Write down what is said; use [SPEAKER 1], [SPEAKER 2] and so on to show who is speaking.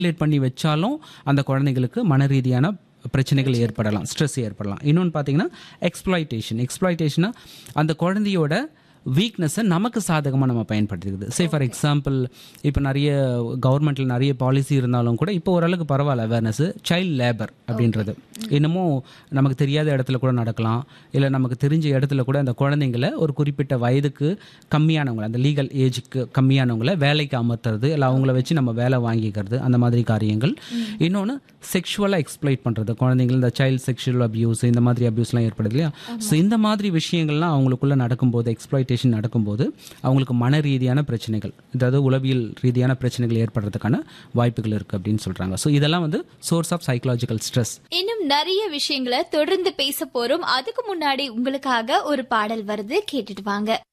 [SPEAKER 1] late பண்ணி வச்சாலும் அந்த குழந்தைங்களுக்கு மன ரீதியான பிரச்சனைகள் ஏற்படலாம் ஸ்ட்ரெஸ் ஏற்படலாம் இன்னொன்று பார்த்தீங்கன்னா எக்ஸ்ப்ளாய்டேஷன் எக்ஸ்ப்ளாய்டேஷனா அந்த குழந்தையோட வீக்னஸை நமக்கு சாதகமாக நம்ம பயன்படுத்திக்குது சே ஃபார் எக்ஸாம்பிள் இப்போ நிறைய கவர்மெண்ட்டில் நிறைய பாலிசி இருந்தாலும் கூட இப்போ ஓரளவுக்கு பரவாயில்ல அவேர்னஸ் சைல்ட் லேபர் அப்படின்றது இன்னமும் நமக்கு தெரியாத இடத்துல கூட நடக்கலாம் இல்லை நமக்கு தெரிஞ்ச இடத்துல கூட அந்த குழந்தைங்கள ஒரு குறிப்பிட்ட வயதுக்கு கம்மியானவங்களை அந்த லீகல் ஏஜுக்கு கம்மியானவங்களை வேலைக்கு அமர்த்துறது இல்லை அவங்கள வச்சு நம்ம வேலை வாங்கிக்கிறது அந்த மாதிரி காரியங்கள் இன்னொன்று செக்ஷுவலாக எக்ஸ்ப்ளைட் பண்ணுறது குழந்தைங்கள் இந்த சைல்டு செக்ஷுவல் அபியூஸ் இந்த மாதிரி அபியூஸ்லாம் ஏற்படுது இல்லையா ஸோ இந்த மாதிரி விஷயங்கள்லாம் அவங்களுக்குள்ள நடக்கும்போது எக்ஸ்ப்ளாய்டேஷன் நடக்கும்போது அவங்களுக்கு மன ரீதியான பிரச்சனைகள் அதாவது உளவியல் ரீதியான பிரச்சனைகள் ஏற்படுறதுக்கான வாய்ப்புகள் இருக்குது அப்படின்னு சொல்கிறாங்க ஸோ இதெல்லாம் வந்து சோர்ஸ் ஆஃப் சைக்கலாஜிக்கல் ஸ்ட்ரெஸ்
[SPEAKER 2] இன்னும் நிறைய விஷயங்களை தொடர்ந்து பேச போறோம் அதுக்கு முன்னாடி உங்களுக்காக ஒரு பாடல் வருது கேட்டுட்டு வாங்க